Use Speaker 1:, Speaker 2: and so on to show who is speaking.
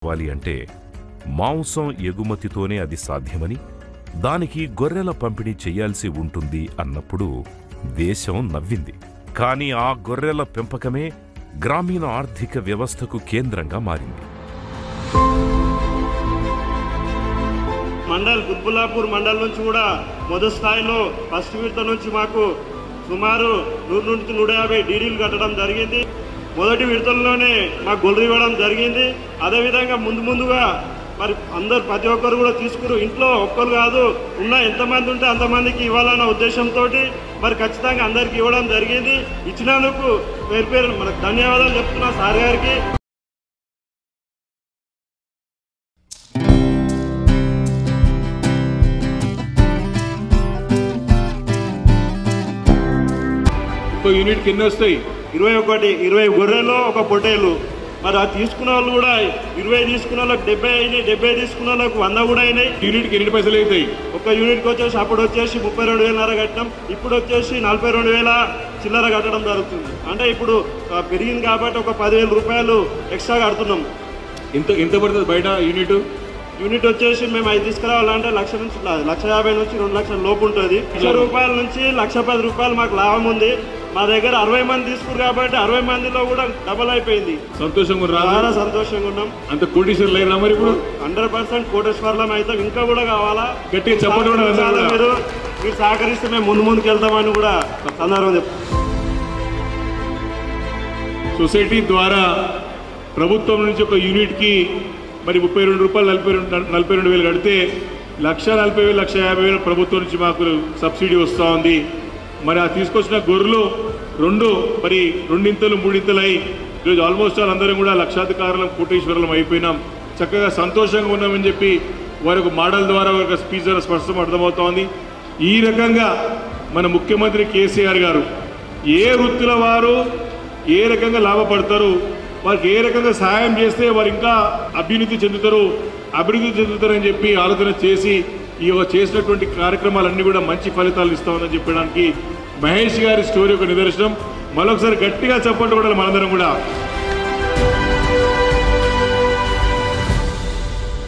Speaker 1: ఇవ్వాలి అంటే మాంసం ఎగుమతితోనే అది సాధ్యమని దానికి గొర్రెల పంపిణీ చెయ్యాల్సి ఉంటుంది అన్నప్పుడు దేశం నవ్వింది కానీ ఆ గొర్రెల పెంపకమే గ్రామీణ ఆర్థిక వ్యవస్థకు కేంద్రంగా మారింది
Speaker 2: మండల్ కుత్బుల్లాపూర్ మండల్ నుంచి కూడా మొదటి స్థాయిలో ఫస్ట్ విడత నుంచి మాకు సుమారు నూరు నుంచి నూట యాభై డీడీలు కట్టడం జరిగింది మొదటి విడతల్లోనే మాకు గొర్రెలు ఇవ్వడం జరిగింది అదేవిధంగా ముందు ముందుగా మరి అందరు ప్రతి ఒక్కరు కూడా తీసుకురు ఇంట్లో ఒక్కరు కాదు ఉన్న ఎంతమంది ఉంటే అంతమందికి ఇవ్వాలన్న ఉద్దేశంతో మరి ఖచ్చితంగా అందరికి ఇవ్వడం జరిగింది ఇచ్చినందుకు పేరు పేరు మనకు ధన్యవాదాలు చెప్తున్నా సార్ గారికి
Speaker 3: ఒక యూనిట్కి ఎన్ని వస్తాయి
Speaker 2: ఇరవై ఒకటి ఇరవై గొర్రెలు ఒక పొట్టేలు మరి అది తీసుకున్న వాళ్ళు కూడా ఇరవై తీసుకున్న వాళ్ళకి డెబ్బై అయినాయి డెబ్బై తీసుకున్న వాళ్ళకి వంద కూడా అయినాయి
Speaker 3: యూనిట్కి ఎన్ని పైసలు అవుతాయి
Speaker 2: ఒక యూనిట్కి వచ్చేసి అప్పుడు వచ్చేసి ముప్పై రెండు వేలన్నర కట్టడం ఇప్పుడు వచ్చేసి నలభై రెండు వేల చిల్లర కట్టడం జరుగుతుంది అంటే ఇప్పుడు ఆ, పెరిగింది కాబట్టి ఒక పదివేల రూపాయలు ఎక్స్ట్రా కడుతున్నాం
Speaker 3: ఎంత ఎంత పడుతుంది బయట యూనిట్
Speaker 2: యూనిట్ వచ్చేసి మేము అది తీసుకురావాలంటే లక్ష నుంచి లక్ష యాభై నుంచి రెండు లక్షల లోపు ఉంటుంది లక్ష రూపాయల నుంచి లక్ష పది రూపాయలు మాకు లాభం ఉంది మా దగ్గర అరవై మంది తీసుకురు కాబట్టి అరవై మందిలో కూడా డబల్ అయిపోయింది
Speaker 3: సంతోషంగా రాదు
Speaker 2: చాలా సంతోషంగా ఉన్నాం
Speaker 3: అంత కోటీశ్వరులు లేరా మరి ఇప్పుడు
Speaker 2: హండ్రెడ్ పర్సెంట్ కోటేశ్వర్లం అయితే ఇంకా కూడా కావాలా
Speaker 3: గట్టిగా చెప్పండి కూడా అందరూ
Speaker 2: చాలా
Speaker 3: కూడా.
Speaker 2: మీరు మీరు సహకరిస్తే మేము ముందు ముందుకు వెళ్తామని కూడా సందర్భం చెప్తాం
Speaker 3: సొసైటీ ద్వారా ప్రభుత్వం నుంచి ఒక యూనిట్కి మరి ముప్పై రెండు రూపాయలు నలభై రెండు నలభై రెండు వేలు కడితే లక్ష నలభై వేలు లక్ష యాభై వేలు ప్రభుత్వం నుంచి మాకు సబ్సిడీ వస్తూ ఉంది మరి ఆ తీసుకొచ్చిన గొర్రెలు రెండు మరి రెండింతలు మూడింతలు అయి ఈరోజు ఆల్మోస్ట్ ఆల్ అందరం కూడా లక్షాధికారులం కోటేశ్వరులం అయిపోయినాం చక్కగా సంతోషంగా ఉన్నామని చెప్పి వారి ఒక మోడల్ ద్వారా వారి ఒక స్పీచ్ ద్వారా స్పష్టం అర్థమవుతోంది ఈ రకంగా మన ముఖ్యమంత్రి కేసీఆర్ గారు ఏ వృత్తుల వారు ఏ రకంగా లాభపడతారు వారికి ఏ రకంగా సహాయం చేస్తే వారు ఇంకా అభ్యున్నతి చెందుతారు అభివృద్ధి చెందుతారని చెప్పి ఆలోచన చేసి ఈ యొక్క చేసినటువంటి కార్యక్రమాలన్నీ కూడా మంచి ఫలితాలు ఇస్తామని చెప్పడానికి మహేష్ గారి స్టోరీ ఒక నిదర్శనం మరొకసారి గట్టిగా చెప్పండి కూడా మనందరం కూడా